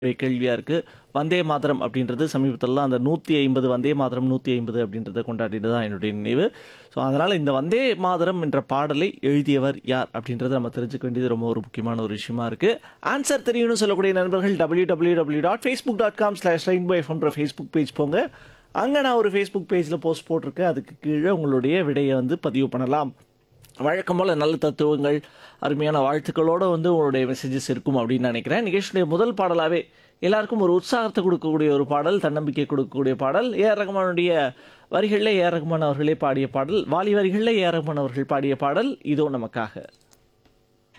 கேள்வியாக இருக்குது வந்தே மாதரம் அப்படின்றது சமீபத்திலலாம் அந்த நூற்றி ஐம்பது வந்தே மாதரம் நூற்றி ஐம்பது அப்படின்றத கொண்டாடிட்டு தான் என்னுடைய நினைவு ஸோ அதனால் இந்த வந்தே மாதரம் என்ற பாடலை எழுதியவர் யார் அப்படின்றத நம்ம தெரிஞ்சுக்க வேண்டியது ரொம்ப ஒரு முக்கியமான ஒரு விஷயமா இருக்குது ஆன்சர் தெரியும்னு சொல்லக்கூடிய நண்பர்கள் W W W dot Facebook dot com slash rain by எஃப்ன்ற ஃபேஸ்புக் பேஜ் போங்க அங்கே நான் ஒரு ஃபேஸ்புக் பேஜில் போஸ்ட் போட்டிருக்கேன் அதுக்கு கீழே உங்களுடைய விடையை வந்து பதிவு பண்ணலாம் வழக்கம் போல் நல்ல தத்துவங்கள் அருமையான வாழ்த்துக்களோடு வந்து உங்களுடைய மெசேஜஸ் இருக்கும் அப்படின்னு நினைக்கிறேன் நிகழ்ச்சியுடைய முதல் பாடலாகவே எல்லாருக்கும் ஒரு உற்சாகத்தை கொடுக்கக்கூடிய ஒரு பாடல் தன்னம்பிக்கை கொடுக்கக்கூடிய பாடல் ஏஆர் ரகுமானுடைய வரிகளில் ஏஆர் ரகுமான் அவர்களே பாடிய பாடல் வாலி வரிகளில் ஏஆர் ரகுமான் அவர்கள் பாடிய பாடல் இதோ நமக்காக